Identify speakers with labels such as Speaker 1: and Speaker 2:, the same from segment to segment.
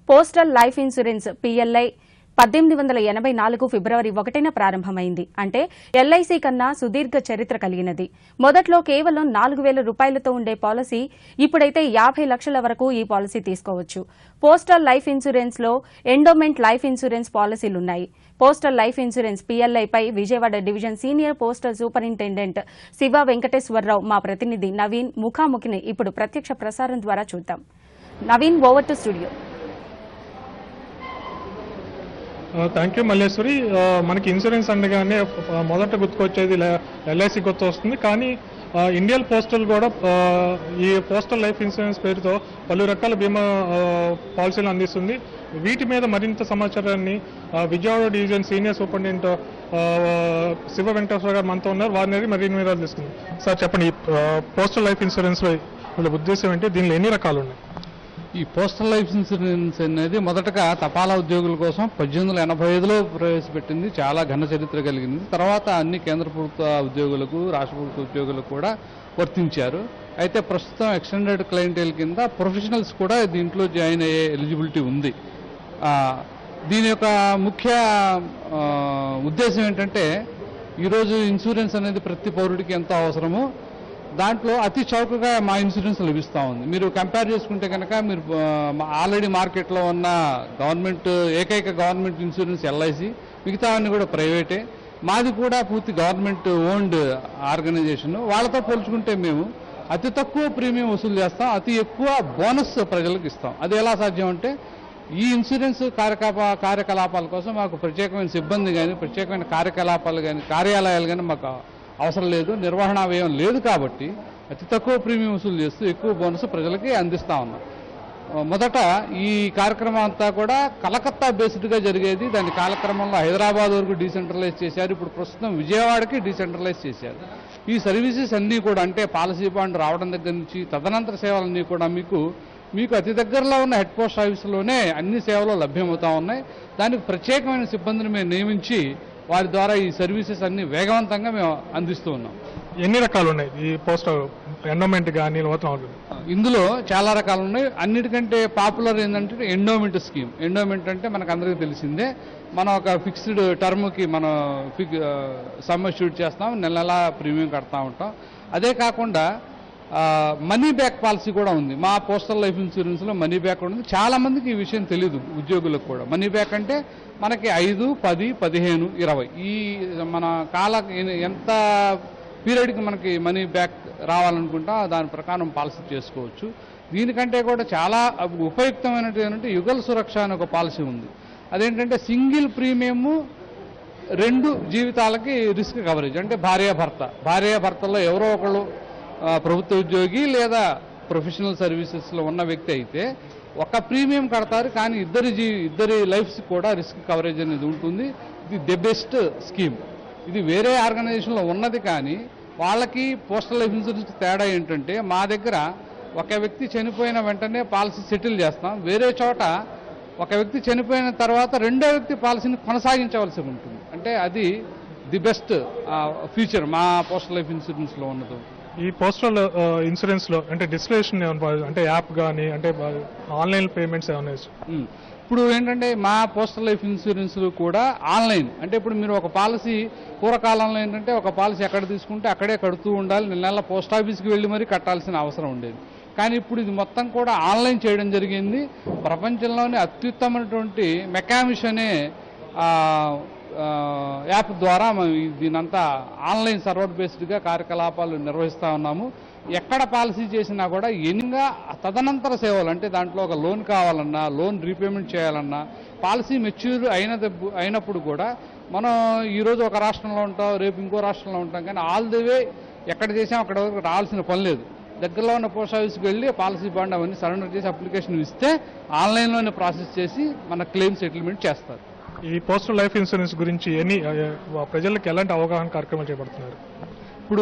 Speaker 1: Postal life insurance PLI పద్దెనిమిది వందల ఎనభై నాలుగు ఫిబ్రవరి ఒకటిన ప్రారంభమైంది అంటే ఎల్ఐసి కన్నా సుదీర్ఘ చరిత్ర కలిగినది మొదట్లో కేవలం నాలుగు వేల రూపాయలతో ఉండే పాలసీ ఇప్పుడైతే యాభై లక్షల వరకు ఈ పాలసీ తీసుకోవచ్చు పోస్టల్ లైఫ్ ఇన్సూరెన్స్ లో ఎండోమెంట్ లైఫ్ ఇన్సూరెన్స్ పాలసీలున్నాయి పోస్టల్ లైఫ్ ఇన్సూరెన్స్ పీఎల్ఐపై Vijayawada division senior postal superintendent Shiva Venkateswararao మా ప్రతినిధి నవీన్ ముఖాముఖిని ఇప్పుడు ప్రత్యక్ష ప్రసారం ద్వారా చూద్దాం Naveen over to studio
Speaker 2: thank you Malleswari ఆ, మనకి ఇన్సూరెన్స్ అనగానే ఆ, మొదట గుర్తుకొచ్చేది ఎల్ఐసి గుర్తు వస్తుంది కానీ ఆ, ఇండియన్ పోస్టల్ కూడా ఆ, ఈ పోస్టల్ లైఫ్ ఇన్సూరెన్స్ పేరుతో పలు రకాల బీమా ఆ, పాలసీలు అందిస్తుంది వీటి మీద మరింత సమాచారాన్ని ఆ, విజయవాడ డివిజన్ సీనియర్ సూపరింటెండెంట్ ఆ, శివ వెంకటేశ్వర గారు మనతో ఉన్నారు వారిని అడిగి మరిన్ని వివరాలు తీసుకుందాం సార్ చెప్పండి ఈ ఆ, పోస్టల్ లైఫ్ ఇన్సూరెన్స్ లో వీళ్ళ ఉద్దేశం ఏంటి దీనిలో ఎన్ని రకాలు ఉన్నాయి
Speaker 3: ఈ పోస్టల్ లైఫ్ ఇన్సూరెన్స్ అనేది మొదటగా తపాలా ఉద్యోగుల కోసం పద్దెనిమిది వందల ఎనభై ఐదులో ప్రవేశపెట్టింది చాలా ఘన చరిత్ర కలిగింది తర్వాత అన్ని కేంద్ర ప్రభుత్వ ఉద్యోగులకు రాష్ట్ర ప్రభుత్వ ఉద్యోగులకు కూడా వర్తించారు అయితే ప్రస్తుతం ఎక్స్టెండెడ్ క్లయింటైల్ కింద ప్రొఫెషనల్స్ కూడా దీంట్లో జాయిన్ అయ్యే ఎలిజిబిలిటీ ఉంది ఆ, దీని యొక్క ముఖ్య ఆ, ఉద్దేశం ఏంటంటే ఈరోజు ఇన్సూరెన్స్ అనేది ప్రతి పౌరుడికి ఎంతో అవసరమో దాంట్లో అతి చౌకగా మా ఇన్సూరెన్స్ లభిస్తూ ఉంది మీరు కంపేర్ చేసుకుంటే కనుక మీరు ఆల్రెడీ మార్కెట్లో ఉన్న గవర్నమెంట్ ఏకైక గవర్నమెంట్ ఇన్సూరెన్స్ ఎల్ఐసి మిగతా అన్ని కూడా ప్రైవేటే మాది కూడా పూర్తి గవర్నమెంట్ ఓన్డ్ ఆర్గనైజేషన్ వాళ్ళతో పోల్చుకుంటే మేము అతి తక్కువ ప్రీమియం వసూలు చేస్తాం అతి ఎక్కువ బోనస్ ప్రజలకు ఇస్తాం అది ఎలా సాధ్యం అంటే ఈ ఇన్సూరెన్స్ కార్యకలాప కార్యకలాపాల కోసం మాకు ప్రత్యేకమైన సిబ్బంది కానీ ప్రత్యేకమైన కార్యకలాపాలు కానీ కార్యాలయాలు కానీ మాకు అవసరం లేదు నిర్వహణ వ్యయం లేదు కాబట్టి అతి తక్కువ ప్రీమియం వసూలు చేస్తూ ఎక్కువ బోనస్ ప్రజలకి అందిస్తా ఉన్నాం ఆ, మొదట ఈ కార్యక్రమం అంతా కూడా కలకత్తా బేస్డ్గా జరిగేది దాని కాలక్రమంలో హైదరాబాద్ వరకు డీసెంట్రలైజ్ చేశారు ఇప్పుడు ప్రస్తుతం విజయవాడకి డీసెంట్రలైజ్ చేశారు ఈ సర్వీసెస్ అన్నీ కూడా అంటే పాలసీ బాండ్ రావడం దగ్గర నుంచి తదనంతర సేవలన్నీ కూడా మీకు మీకు అతి దగ్గరలో ఉన్న హెడ్ పోస్ట్ ఆఫీసులోనే అన్ని సేవలు లభ్యమవుతా ఉన్నాయి దానికి ప్రత్యేకమైన సిబ్బందిని మేము నియమించి వారి ద్వారా ఈ సర్వీసెస్ అన్ని వేగవంతంగా మేము అందిస్తూ ఉన్నాం
Speaker 2: ఎన్ని రకాలు ఉన్నాయి ఈ పోస్టల్ ఎండోమెంట్ కానీ నూతన
Speaker 3: ఇందులో చాలా రకాలు ఉన్నాయి అన్నిటికంటే పాపులర్ ఏంటంటే ఎండోమెంట్ స్కీమ్ ఎండోమెంట్ అంటే మనకు అందరికీ తెలిసిందే మనం ఒక ఫిక్స్డ్ టర్మ్కి మనం ఫిక్ సమ్ షూట్ చేస్తాం నెల నెల ప్రీమియం కడతా ఉంటాం అదే కాకుండా మనీ బ్యాక్ పాలసీ కూడా ఉంది మా పోస్టల్ లైఫ్ ఇన్సూరెన్స్లో మనీ బ్యాక్ ఉంది చాలా మందికి ఈ విషయం తెలియదు ఉద్యోగులకు కూడా మనీ బ్యాక్ అంటే మనకి ఐదు పది పదిహేను ఇరవై ఈ మన కాల ఎంత పీరియడ్కి మనకి మనీ బ్యాక్ రావాలనుకుంటా దాని ప్రకారం పాలసీ చేసుకోవచ్చు దీనికంటే కూడా చాలా ఉపయుక్తమైనది ఏంటంటే యుగల్ సురక్ష అనే ఒక పాలసీ ఉంది అదేంటంటే సింగిల్ ప్రీమియము రెండు జీవితాలకి రిస్క్ కవరేజ్ అంటే భార్యాభర్త భార్యాభర్తలో ఎవరో ఒకళ్ళు ఆ, ప్రభుత్వ ఉద్యోగి లేదా ప్రొఫెషనల్ సర్వీసెస్లో ఉన్న వ్యక్తి అయితే ఒక ప్రీమియం కడతారు కానీ ఇద్దరి జీ ఇద్దరి లైఫ్స్ కూడా రిస్క్ కవరేజ్ అనేది ఉంటుంది ఇది ది బెస్ట్ స్కీమ్ ఇది వేరే ఆర్గనైజేషన్లో ఉన్నది కానీ వాళ్ళకి పోస్టల్ లైఫ్ ఇన్సూరెన్స్ తేడా ఏంటంటే మా దగ్గర ఒక వ్యక్తి చనిపోయిన వెంటనే పాలసీ సెటిల్ చేస్తాం వేరే చోట ఒక వ్యక్తి చనిపోయిన తర్వాత రెండో వ్యక్తి పాలసీని కొనసాగించవలసి ఉంటుంది అంటే అది ది బెస్ట్ ఫీచర్ మా పోస్టల్ లైఫ్ ఇన్సూరెన్స్లో ఉన్నది
Speaker 2: ఈ పోస్టల్ ఇన్సూరెన్స్ లో అంటే డిస్క్రిప్షన్ అంటే యాప్ కానీ అంటే ఆన్లైన్ పేమెంట్స్ ఏమైనా
Speaker 3: ఉమ్. ఇప్పుడు ఏంటంటే మా పోస్టల్ లైఫ్ ఇన్సూరెన్స్ కూడా ఆన్లైన్ అంటే ఇప్పుడు మీరు ఒక పాలసీ పూర్వకాలంలో ఏంటంటే ఒక పాలసీ ఎక్కడ తీసుకుంటే అక్కడే కడుతూ ఉండాలి నెల నెల పోస్ట్ ఆఫీస్కి వెళ్ళి మరీ కట్టాల్సిన అవసరం ఉండేది కానీ ఇప్పుడు ఇది మొత్తం కూడా ఆన్లైన్ చేయడం జరిగింది ప్రపంచంలోనే అత్యుత్తమైనటువంటి మెకామిష్ అనే ఆ, ఆ, యాప్ ద్వారా మనం ఈ- దీనంతా ఆన్లైన్ సర్వర్ బేస్డ్గా కార్యకలాపాలు నిర్వహిస్తూ ఉన్నాము ఎక్కడ పాలసీ చేసినా కూడా ఎన్నిగా తదనంతర సేవలు అంటే దాంట్లో ఒక లోన్ కావాలన్నా లోన్ రీపేమెంట్ చేయాలన్నా పాలసీ మెచ్యూర్ అయిన అయినప్పుడు కూడా మనం ఈరోజు ఒక రాష్ట్రంలో ఉంటాం రేపు ఇంకో రాష్ట్రంలో ఉంటాం కానీ ఆల్ ది వే ఎక్కడ చేసాం అక్కడ వరకు రావాల్సిన పని లేదు దగ్గరలో ఉన్న పోస్ట్ ఆఫీస్కి వెళ్ళి పాలసీ బాండ్ అవన్నీ సరెండర్ చేసి అప్లికేషన్ ఇస్తే ఆన్లైన్లోనే ప్రాసెస్ చేసి మన క్లెయిమ్ సెటిల్మెంట్ చేస్తారు
Speaker 2: ఈ పోస్టల్ లైఫ్ ఇన్సూరెన్స్ గురించి ఎన్ని ఆ, ఆ, ప్రజలకు ఎలాంటి అవగాహన కార్యక్రమాలు చేపడుతున్నారు
Speaker 3: ఇప్పుడు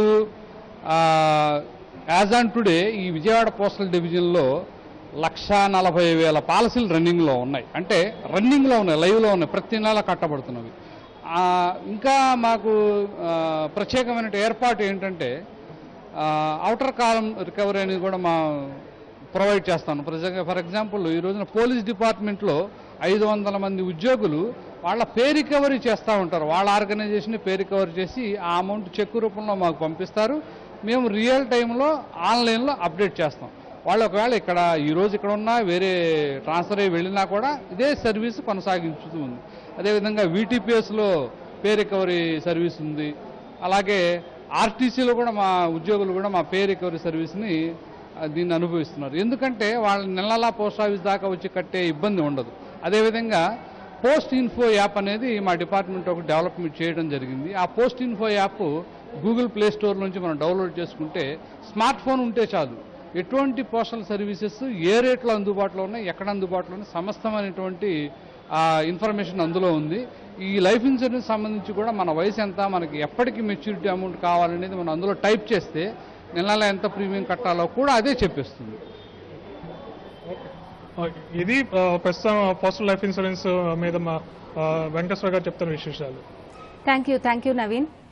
Speaker 3: యాజ్ ఆన్ టుడే ఈ విజయవాడ పోస్టల్ డివిజన్లో లక్ష నలభై వేల పాలసీలు రన్నింగ్లో ఉన్నాయి అంటే రన్నింగ్లో ఉన్నాయి లైవ్లో ఉన్నాయి ప్రతి నెల కట్టబడుతున్నవి ఆ, ఇంకా మాకు ఆ, ప్రత్యేకమైన ఏర్పాటు ఏంటంటే అవుటర్ కాలం రికవరీ అనేది కూడా మా ప్రొవైడ్ చేస్తాను ఫర్ ఎగ్జాంపుల్ ఈ రోజున పోలీస్ డిపార్ట్మెంట్లో ఐదు వందల మంది ఉద్యోగులు వాళ్ళ పే రికవరీ చేస్తూ ఉంటారు వాళ్ళ ఆర్గనైజేషన్ పే రికవరీ చేసి ఆ అమౌంట్ చెక్ రూపంలో మాకు పంపిస్తారు మేము రియల్ టైంలో ఆన్లైన్లో అప్డేట్ చేస్తాం వాళ్ళు ఒకవేళ ఇక్కడ ఈ రోజు ఇక్కడ ఉన్నా వేరే ట్రాన్స్ఫర్ అయ్యి వెళ్ళినా కూడా ఇదే సర్వీస్ కొనసాగించుతూ ఉంది అదేవిధంగా వీటీపీఎస్లో పే రికవరీ సర్వీస్ ఉంది అలాగే ఆర్టీసీలో కూడా మా ఉద్యోగులు కూడా మా పే రికవరీ సర్వీస్ని ఆ, దీన్ని అనుభవిస్తున్నారు ఎందుకంటే వాళ్ళ నెలలా పోస్ట్ ఆఫీస్ దాకా వచ్చి కట్టే ఇబ్బంది ఉండదు అదేవిధంగా పోస్ట్ ఇన్ఫో యాప్ అనేది మా డిపార్ట్మెంట్ ఒక డెవలప్మెంట్ చేయడం జరిగింది ఆ post info app Google play store నుంచి మనం డౌన్లోడ్ చేసుకుంటే స్మార్ట్ ఫోన్ ఉంటే చాలు ఎటువంటి పోస్టల్ సర్వీసెస్ ఏ రేట్లో అందుబాటులో ఉన్నాయి ఎక్కడ అందుబాటులో ఉన్నాయి సమస్తమైనటువంటి ఆ, ఇన్ఫర్మేషన్ అందులో ఉంది ఈ లైఫ్ ఇన్సూరెన్స్ సంబంధించి కూడా మన వయసు ఎంత మనకి ఎప్పటికి మెచ్యూరిటీ అమౌంట్ కావాలనేది మనం అందులో టైప్ చేస్తే నెల నెల ఎంత ప్రీమియం కట్టాలో కూడా అదే చెప్పేస్తుంది
Speaker 2: ఓకే. ఇది ఆ, ప్రస్తుతం పోస్టల్ లైఫ్ ఇన్సూరెన్స్ మీద మా ఆ, వెంకటేశ్వర గారు చెప్తున్న విశేషాలు
Speaker 1: thank you thank you Naveen